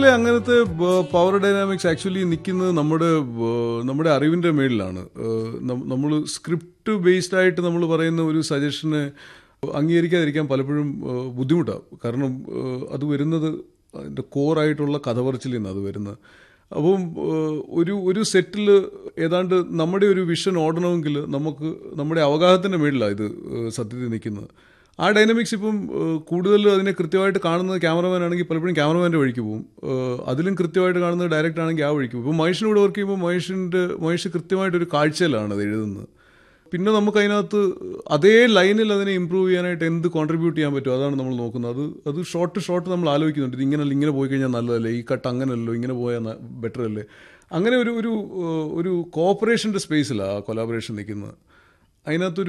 അല്ല, അങ്ങനത്തെ power dynamics actually നിൽക്കുന്നത് നമ്മുടെ ഏഹ്, നമ്മുടെ അറിവിന്റെ മേളിലാണ് നമ്മൾ സ്ക്രിപ്റ്റ് ബേസ്ഡ് ആയിട്ട് നമ്മൾ പറയുന്ന ഒരു സജഷന് അംഗീകരിക്കാതിരിക്കാൻ പലപ്പോഴും ബുദ്ധിമുട്ടാണ് കാരണം ഏഹ്, അത് വരുന്നത് അതിൻ്റെ കോറായിട്ടുള്ള കഥ പറച്ചിൽ നിന്ന് അത് വരുന്നത് അപ്പം ഏഹ്, ഒരു ഒരു സെറ്റിൽ ഏതാണ്ട് നമ്മുടെ ഒരു വിഷൻ ഓടണമെങ്കിൽ നമുക്ക് നമ്മുടെ അവഗാഹത്തിൻ്റെ മേളിലാണ് ഇത് ഏഹ്, സത്യത്തിൽ നിൽക്കുന്നത് ആ ഡൈനാമിക്സ് ഇപ്പം ഏഹ്, കൂടുതൽ അതിനെ കൃത്യമായിട്ട് കാണുന്നത് ക്യാമറമാൻ ആണെങ്കിൽ പലപ്പോഴും ക്യാമറമാൻ്റെ വഴിക്ക് പോകും ഏഹ്, അതിലും കൃത്യമായിട്ട് കാണുന്നത് ഡയറക്റ്റ് ആണെങ്കിൽ ആ വഴിക്ക് പോകും ഇപ്പോൾ മഹേഷിനോട് വർക്ക് ചെയ്യുമ്പോൾ മഹേഷിൻ്റെ മഹേഷ് കൃത്യമായിട്ടൊരു കാഴ്ചയിലാണ് അത് എഴുതുന്നത് പിന്നെ നമുക്ക് അതിനകത്ത് അതേ ലൈനിൽ അതിനെ ഇമ്പ്രൂവ് ചെയ്യാനായിട്ട് എന്ത് കോൺട്രിബ്യൂട്ട് ചെയ്യാൻ പറ്റും അതാണ് നമ്മൾ നോക്കുന്നത് അത് അത് ഷോർട്ട് ഷോർട്ട് നമ്മൾ ആലോചിക്കുന്നുണ്ട് ഇത് ഇങ്ങനല്ല ഇങ്ങനെ പോയി കഴിഞ്ഞാൽ നല്ലതല്ലേ ഈ കട്ട് അങ്ങനല്ലോ ഇങ്ങനെ പോയാൽ ബെറ്റർ അല്ലേ അങ്ങനെ ഒരു ഒരു ഏഹ്, ഒരു കോപ്പറേഷൻ്റെ സ്പേസിലാണ് ആ കൊലാബറേഷൻ നിൽക്കുന്നത് അതിനകത്തൊരു